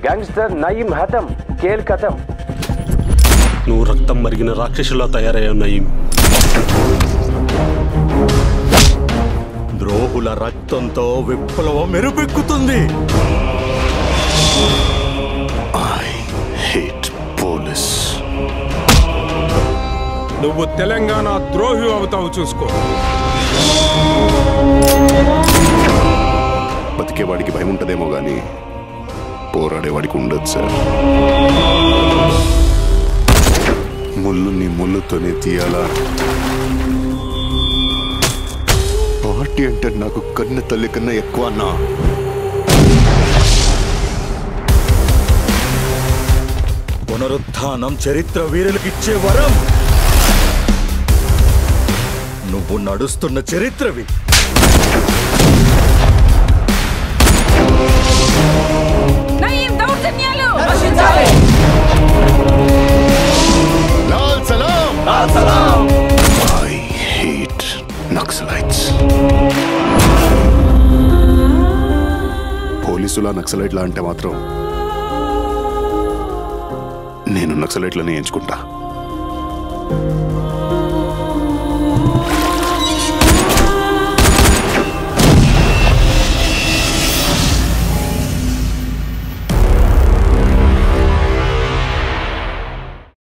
gangster Nayeem హతం కేల్ కథం నువ్వు రక్తం మరిగిన రాక్షసులా తయారయ్యావు నయీం ద్రోహుల రక్తంతో విప్లవం మెరుపెక్కుతుంది ఐ హేట్ పోలీస్ నువ్వు తెలంగాణ ద్రోహి అవుతావు చూసుకో బతికేవాడికి భయం ఉంటదేమో గాని పోరాడేవాడికి ఉండదు సార్ ముళ్ళుని ముళ్ళుతోనే తీయాలా పార్టీ అంటే నాకు కన్న తల్లి కన్నా ఎక్కువ అన్నా పునరుత్థానం చరిత్ర వీరులకిచ్చే వరం నువ్వు నడుస్తున్న చరిత్రవి నయీం దౌర్జన్యాలు లాల్ సలాం లాల్ సలాం ఐ హేట్ నక్సలైట్స్ పోలీసుల నక్సలైట్లా అంటే మాత్రం నేను నక్సలైట్లని ఎంచుకుంటా